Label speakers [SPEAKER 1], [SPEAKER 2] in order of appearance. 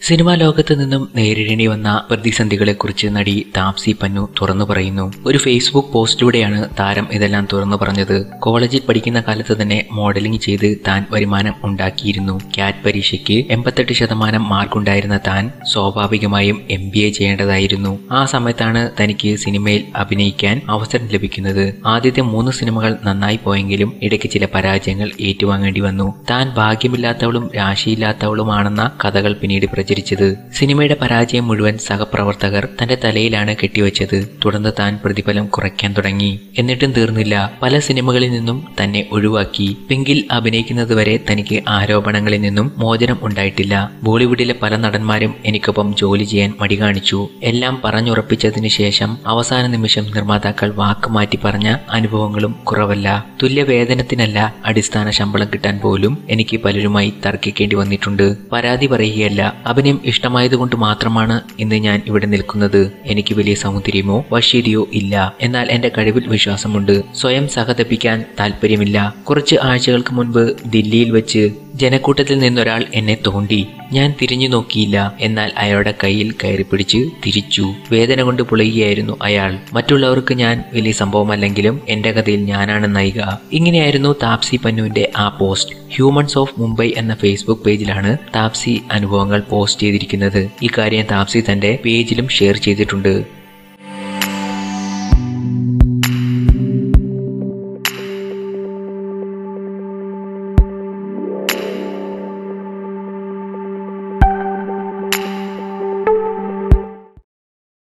[SPEAKER 1] cinema ലോകത്ത് നിന്നും നേരിടേണ്ടി വന്ന പ്രതിസന്ധികളെക്കുറിച്ച് നടി താപ്സി പന്നു തുറന്നു പറയുന്നു ഒരു ഫേസ്ബുക്ക് പോസ്റ്റിലൂടെയാണ് താരം ഇതെല്ലാം തുറന്നു പറഞ്ഞത് കോളേജിൽ പഠിക്കുന്ന കാലത്ത് തന്നെ മോഡലിംഗ് ചെയ്ത് താൻ വരുമാനം ഉണ്ടാക്കിയിരുന്നു ക്യാറ്റ് പരീക്ഷയ്ക്ക് എൺപത്തെട്ട് ശതമാനം മാർക്കുണ്ടായിരുന്ന താൻ സ്വാഭാവികമായും എം ബി എ ചെയ്യേണ്ടതായിരുന്നു ആ സമയത്താണ് തനിക്ക് സിനിമയിൽ അഭിനയിക്കാൻ അവസരം ലഭിക്കുന്നത് ആദ്യത്തെ മൂന്ന് സിനിമകൾ നന്നായി പോയെങ്കിലും ഇടയ്ക്ക് ചില പരാജയങ്ങൾ ഏറ്റുവാങ്ങേണ്ടി വന്നു താൻ ഭാഗ്യമില്ലാത്തവളും രാശിയില്ലാത്തവളുമാണെന്ന കഥകൾ പിന്നീട് പ്രചരിച്ചത് സിനിമയുടെ പരാജയം മുഴുവൻ സഹപ്രവർത്തകർ തന്റെ തലയിലാണ് കെട്ടിവെച്ചത് തുടർന്ന് താൻ പ്രതിഫലം കുറയ്ക്കാൻ തുടങ്ങി എന്നിട്ടും തീർന്നില്ല പല സിനിമകളിൽ നിന്നും തന്നെ ഒഴിവാക്കി പിങ്കിൽ അഭിനയിക്കുന്നതുവരെ തനിക്ക് ആരോപണങ്ങളിൽ നിന്നും മോചനം ഉണ്ടായിട്ടില്ല ബോളിവുഡിലെ പല നടന്മാരും എനിക്കൊപ്പം ജോലി ചെയ്യാൻ മടി കാണിച്ചു എല്ലാം പറഞ്ഞുറപ്പിച്ചതിന് ശേഷം അവസാന നിമിഷം നിർമ്മാതാക്കൾ വാക്ക് മാറ്റി പറഞ്ഞ അനുഭവങ്ങളും കുറവല്ല തുല്യ വേതനത്തിനല്ല അടിസ്ഥാന ശമ്പളം കിട്ടാൻ പോലും എനിക്ക് പലരുമായി തർക്കിക്കേണ്ടി വന്നിട്ടുണ്ട് പരാതി പറയുകയല്ല അഭിനയം ഇഷ്ടമായതുകൊണ്ട് മാത്രമാണ് ഇന്ന് ഞാൻ ഇവിടെ നിൽക്കുന്നത് എനിക്ക് വലിയ സൗന്ദര്യമോ വശ്യതയോ ഇല്ല എന്നാൽ എന്റെ കഴിവിൽ വിശ്വാസമുണ്ട് സ്വയം സഹതപിക്കാൻ താല്പര്യമില്ല കുറച്ച് ആഴ്ചകൾക്ക് മുൻപ് ദില്ലിയിൽ വെച്ച് ജനക്കൂട്ടത്തിൽ നിന്നൊരാൾ എന്നെ തോണ്ടി ഞാൻ തിരിഞ്ഞു നോക്കിയില്ല എന്നാൽ അയാളുടെ കയ്യിൽ കയറി പിടിച്ച് തിരിച്ചു വേദന കൊണ്ട് പുളയുകയായിരുന്നു അയാൾ മറ്റുള്ളവർക്ക് ഞാൻ വലിയ സംഭവമല്ലെങ്കിലും എന്റെ കഥയിൽ ഞാനാണ് നായിക ഇങ്ങനെയായിരുന്നു താപ്സി പന്നുവിന്റെ ആ പോസ്റ്റ് ഹ്യൂമൻസ് ഓഫ് മുംബൈ എന്ന ഫേസ്ബുക്ക് പേജിലാണ് താപ്സി അനുഭവങ്ങൾ പോസ്റ്റ് ചെയ്തിരിക്കുന്നത് ഇക്കാര്യം താപ്സി തന്റെ പേജിലും ഷെയർ ചെയ്തിട്ടുണ്ട്